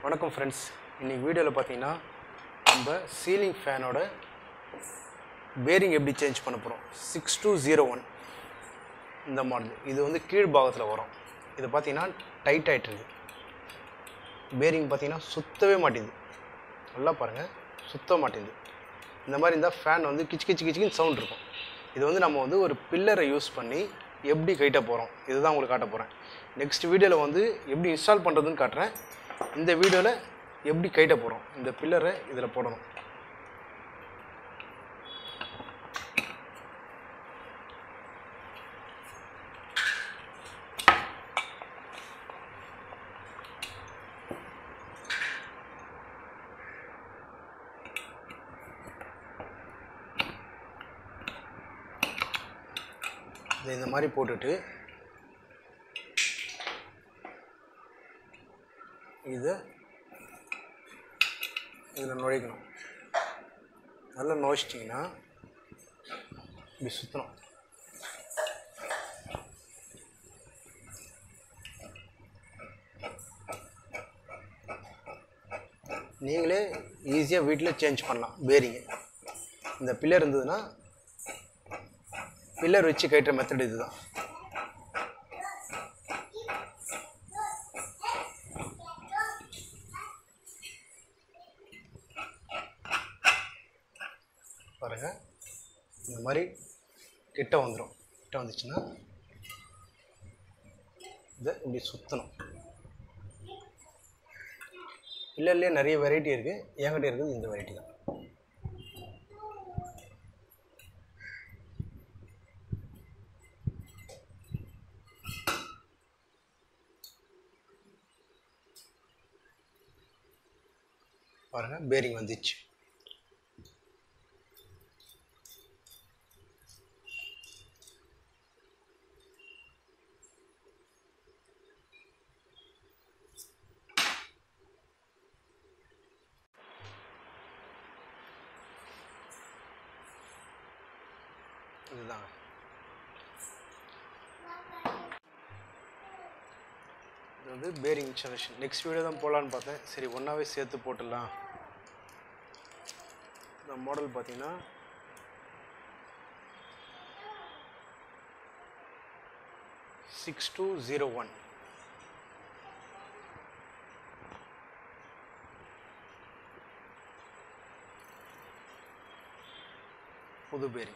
வணக்கம் ஃப்ரெண்ட்ஸ் இன்றைக்கி வீடியோவில் பார்த்தீங்கன்னா நம்ம சீலிங் ஃபேனோட பேரிங் எப்படி சேஞ்ச் பண்ண போகிறோம் சிக்ஸ் டூ ஜீரோ ஒன் இந்த மாடல் இது வந்து கீழ் பாகத்தில் வரும் இது பார்த்தீங்கன்னா டைட் ஆகிட்டு இருக்கு பேரிங் பார்த்தீங்கன்னா சுத்தவே மாட்டேங்குது நல்லா பாருங்கள் சுத்த மாட்டேங்குது இந்த மாதிரி இருந்தால் ஃபேன் வந்து கிச்சு கிச்சு கிச்சுக்கின்னு சவுண்ட் இருக்கும் இது வந்து நம்ம வந்து ஒரு பில்லரை யூஸ் பண்ணி எப்படி கைட்ட போகிறோம் இதுதான் உங்களுக்கு காட்ட போகிறேன் நெக்ஸ்ட் வீடியோவில் வந்து எப்படி இன்ஸ்டால் பண்ணுறதுன்னு காட்டுறேன் இந்த வீடியோவில் எப்படி கைட்ட போகிறோம் இந்த பில்லரை இதில் போடணும் இதை இந்த மாதிரி போட்டுட்டு இதை இதில் நுழைக்கணும் நல்லா நுழைச்சிட்டிங்கன்னா இப்படி சுற்றணும் நீங்களே ஈஸியாக வீட்டில் சேஞ்ச் பண்ணலாம் பேரிங்கு இந்த பில்லர் இருந்ததுன்னா பில்லர் வச்சு கட்டுற மெத்தட் இதுதான் பாருங்க இந்த மாதிரி கிட்ட வந்துடும் கிட்ட வந்துச்சுன்னா இதை இப்படி சுற்றணும் பில்லர்லேயே நிறைய வெரைட்டி இருக்குது என்கிட்ட இருக்குது இந்த வெரைட்டி தான் பாருங்க பேரிங் வந்துச்சு இதுதாங்க இது வந்து பேரிங் இன்ஸ்டாலேஷன் நெக்ஸ்ட் வீடியோ தான் போகலான்னு பார்த்தேன் சரி ஒன்றாவே சேர்த்து போட்டுடலாம் இந்த மாடல் பார்த்தீங்கன்னா சிக்ஸ் டூ ஜீரோ ஒன் புது பேரிங்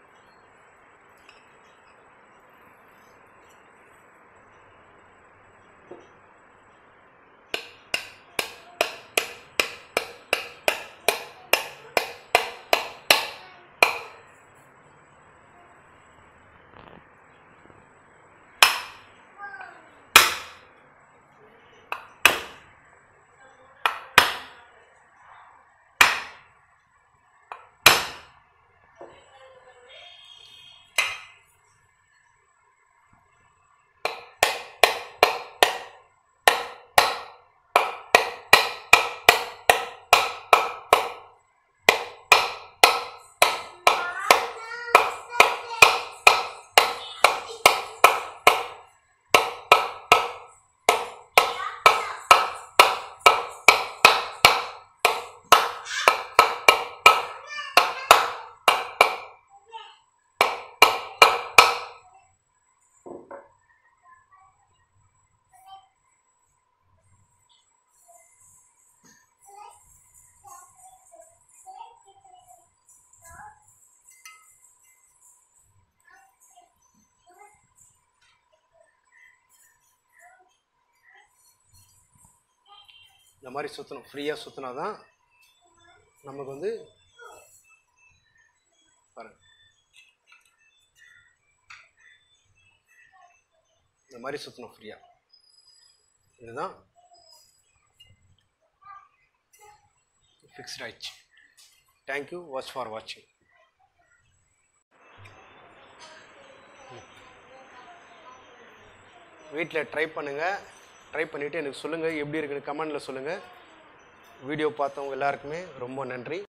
இந்த மாதிரி சுற்றணும் ஃப்ரீயாக சுற்றினா தான் நமக்கு வந்து பாருங்க இந்த மாதிரி சுற்றணும் ஃப்ரீயாக இதுதான் ஃபிக்ஸ்ட் ஆயிடுச்சு தேங்க்யூ வாட்ச் ஃபார் வாட்சிங் வீட்டில் ட்ரை பண்ணுங்கள் ட்ரை பண்ணிவிட்டு எனக்கு சொல்லுங்கள் எப்படி இருக்குன்னு கமெண்டில் சொல்லுங்கள் வீடியோ பார்த்தவங்க எல்லாருக்குமே ரொம்ப நன்றி